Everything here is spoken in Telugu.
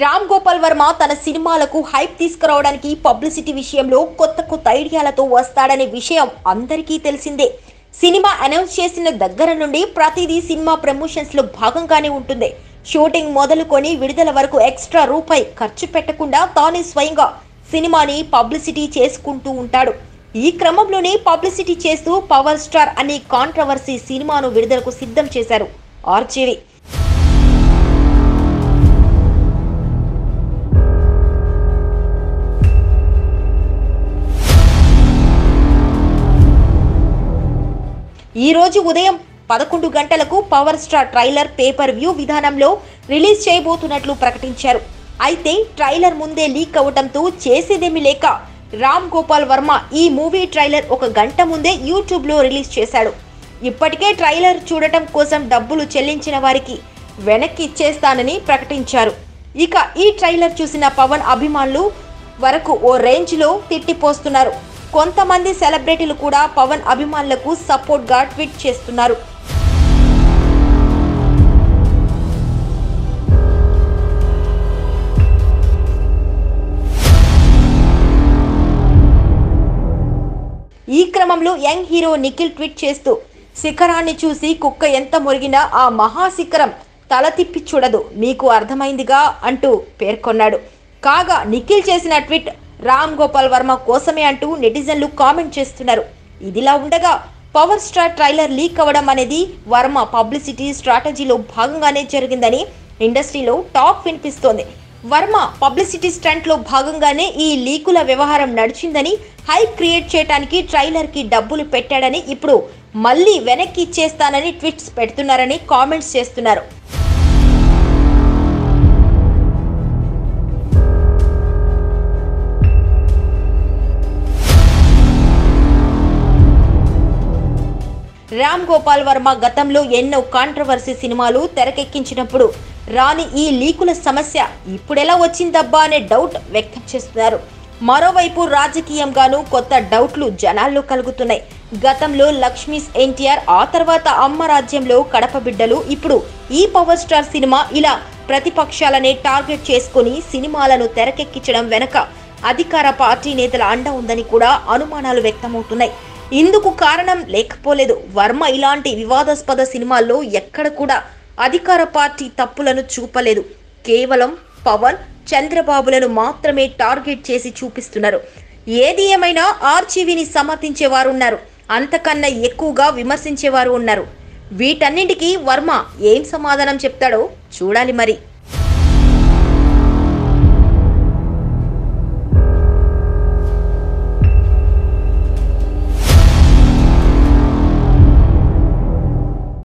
రామ్ గోపాల్ వర్మ తన సినిమాలకు హైప్ తీసుకురావడానికి పబ్లిసిటీ విషయంలో కొత్త కొత్త ఐడియాలతో వస్తాడనే విషయం అందరికీ తెలిసిందే సినిమా అనౌన్స్ చేసిన దగ్గర నుండి ప్రతిదీ సినిమా ప్రమోషన్స్ లో భాగంగానే ఉంటుంది షూటింగ్ మొదలుకొని విడుదల వరకు ఎక్స్ట్రా రూపాయి ఖర్చు పెట్టకుండా తానే స్వయంగా సినిమాని పబ్లిసిటీ చేసుకుంటూ ఉంటాడు ఈ క్రమంలోనే పబ్లిసిటీ చేస్తూ పవర్ స్టార్ అనే కాంట్రవర్సీ సినిమాను విడుదలకు సిద్ధం చేశారు ఆర్జీవి ఈ రోజు ఉదయం పదకొండు గంటలకు power star trailer pay per view విధానంలో రిలీజ్ చేయబోతున్నట్లు ప్రకటించారు అయితే ట్రైలర్ ముందే లీక్ అవడంతో చేసేదేమీ లేక రామ్ గోపాల్ వర్మ ఈ మూవీ ట్రైలర్ ఒక గంట ముందే యూట్యూబ్ లో రిలీజ్ చేశాడు ఇప్పటికే ట్రైలర్ చూడటం కోసం డబ్బులు చెల్లించిన వారికి వెనక్కి ఇచ్చేస్తానని ప్రకటించారు ఇక ఈ ట్రైలర్ చూసిన పవన్ అభిమానులు వరకు ఓ రేంజ్ లో తిట్టిపోస్తున్నారు కొంతమంది సెలబ్రిటీలు కూడా పవన్ అభిమానులకు సపోర్ట్ గా ట్వీట్ చేస్తున్నారు ఈ క్రమంలో యంగ్ హీరో నిఖిల్ ట్వీట్ చేస్తూ శిఖరాన్ని చూసి కుక్క ఎంత మురిగినా ఆ మహాశిఖరం తల తిప్పి చూడదు మీకు అర్థమైందిగా అంటూ పేర్కొన్నాడు కాగా నిఖిల్ చేసిన ట్వీట్ రామ్ గోపాల్ వర్మ కోసమే అంటూ నెటిజన్లు కామెంట్ చేస్తున్నారు ఇదిలా ఉండగా పవర్ స్టార్ ట్రైలర్ లీక్ అవ్వడం అనేది వర్మ పబ్లిసిటీ స్ట్రాటజీలో భాగంగానే జరిగిందని ఇండస్ట్రీలో టాక్ వినిపిస్తోంది వర్మ పబ్లిసిటీ స్టంట్ లో భాగంగానే ఈ లీకుల వ్యవహారం నడిచిందని హైప్ క్రియేట్ చేయడానికి ట్రైలర్ కి డబ్బులు పెట్టాడని ఇప్పుడు మళ్ళీ వెనక్కి ఇచ్చేస్తానని ట్వీట్స్ పెడుతున్నారని కామెంట్స్ చేస్తున్నారు రామ్ గోపాల్ వర్మ గతంలో ఎన్నో కాంట్రవర్సీ సినిమాలు తెరకెక్కించినప్పుడు రాని ఈ లీకుల సమస్య ఇప్పుడెలా వచ్చిందబ్బా అనే డౌట్ వ్యక్తం చేస్తున్నారు మరోవైపు రాజకీయంగానూ కొత్త డౌట్లు జనాల్లో కలుగుతున్నాయి గతంలో లక్ష్మీస్ ఎన్టీఆర్ ఆ తర్వాత అమ్మ రాజ్యంలో కడప బిడ్డలు ఇప్పుడు ఈ పవర్ స్టార్ సినిమా ఇలా ప్రతిపక్షాలనే టార్గెట్ చేసుకుని సినిమాలను తెరకెక్కించడం వెనక అధికార పార్టీ నేతల అండ ఉందని కూడా అనుమానాలు వ్యక్తమవుతున్నాయి ఇందుకు కారణం లేకపోలేదు వర్మ ఇలాంటి వివాదాస్పద సినిమాల్లో ఎక్కడ కూడా అధికార పార్టీ తప్పులను చూపలేదు కేవలం పవన్ చంద్రబాబులను మాత్రమే టార్గెట్ చేసి చూపిస్తున్నారు ఏది ఏమైనా ఆర్జీవీని సమర్థించేవారు ఉన్నారు అంతకన్నా ఎక్కువగా విమర్శించేవారు ఉన్నారు వీటన్నింటికీ వర్మ ఏం సమాధానం చెప్తాడో చూడాలి మరి